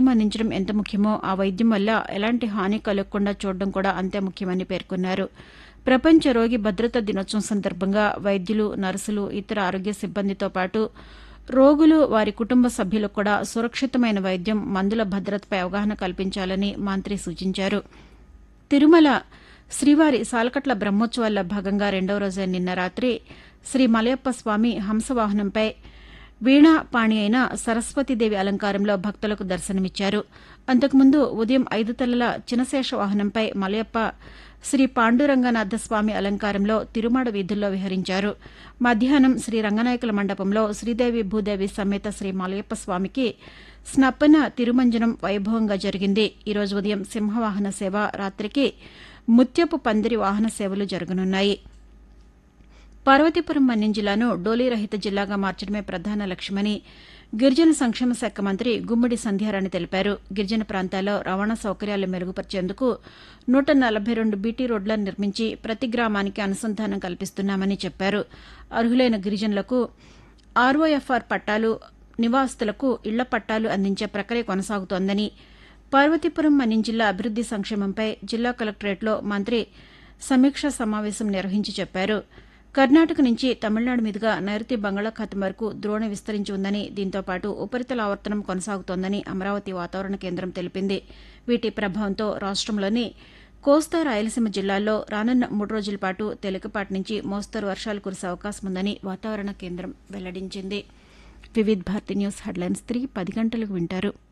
వైద్యం అందించడం ఎంత ముఖ్యమో ఆ వైద్యం వల్ల ఎలాంటి హాని కలగకుండా చూడడం కూడా అంతే ముఖ్యమని పేర్కొన్నారు ప్రపంచ రోగి భద్రతా దినోత్సవం సందర్భంగా వైద్యులు నర్సులు ఇతర ఆరోగ్య సిబ్బందితో పాటు రోగులు వారి కుటుంబ సభ్యులకు కూడా సురక్షితమైన వైద్యం మందుల భద్రతపై అవగాహన కల్పించాలని మంత్రి సూచించారు తిరుమల శ్రీవారి సాలకట్ల బ్రహ్మోత్సవాల్లో భాగంగా రెండవ రోజైన నిన్న రాత్రి శ్రీ మలయప్ప స్వామి హంసవాహనంపై వీణా పాణి అయిన సరస్వతీదేవి అలంకారంలో భక్తులకు దర్శనమిచ్చారు అంతకుముందు ఉదయం ఐదు తలల చినశేష వాహనంపై మలయప్ప శ్రీ పాండురంగనాథ స్వామి అలంకారంలో తిరుమాడ వీధుల్లో విహరించారు మధ్యాహ్నం శ్రీ రంగనాయకుల మండపంలో శ్రీదేవి భూదేవి సమేత శ్రీ మలయప్ప స్వామికి స్నప్పన తిరుమంజనం వైభవంగా జరిగింది ఈరోజు ఉదయం సింహవాహన సేవ రాత్రికి ముత్యపు పందిరి వాహన సేవలు జరగనున్నాయి పార్వతీపురం మన్యం జిల్లాను డోలీ రహిత జిల్లాగా మార్చడమే ప్రధాన లక్ష్యమని గిరిజన సంక్షేమ శాఖ మంత్రి గుమ్మడి సంధ్యారాణి తెలిపారు గిరిజన ప్రాంతాల్లో రవాణా సౌకర్యాలు మెరుగుపరిచేందుకు నూట నలభై రెండు బీటీ రోడ్లను నిర్మించి ప్రతి గ్రామానికి అనుసంధానం కల్పిస్తున్నామని చెప్పారు అర్హులైన గిరిజనులకు ఆర్ఓఎఫ్ఆర్ పట్టాలు నివాసితులకు ఇళ్ల పట్టాలు అందించే ప్రక్రియ కొనసాగుతోందని పార్వతీపురం మన్యం జిల్లా అభివృద్ది సంక్షేమంపై జిల్లా కలెక్టరేట్లో మంత్రి సమీక్షా సమావేశం నిర్వహించి చెప్పారు కర్ణాటక నుంచి తమిళనాడు మీదుగా నైరుతి బంగాళాఖాతం వరకు ద్రోణ విస్తరించి ఉందని దీంతో పాటు ఉపరితల ఆవర్తనం కొనసాగుతోందని అమరావతి వాతావరణ కేంద్రం తెలిపింది వీటి ప్రభావంతో రాష్టంలోని కోస్తా రాయలసీమ జిల్లాల్లో రానున్న మూడు రోజుల పాటు తేలికపాటి నుంచి మోస్తరు వర్షాలు కురిసే అవకాశం ఉందని వాతావరణ కేంద్రం వెల్లడించింది Vividh Bharati news headlines three పది గంటలకు వింటారు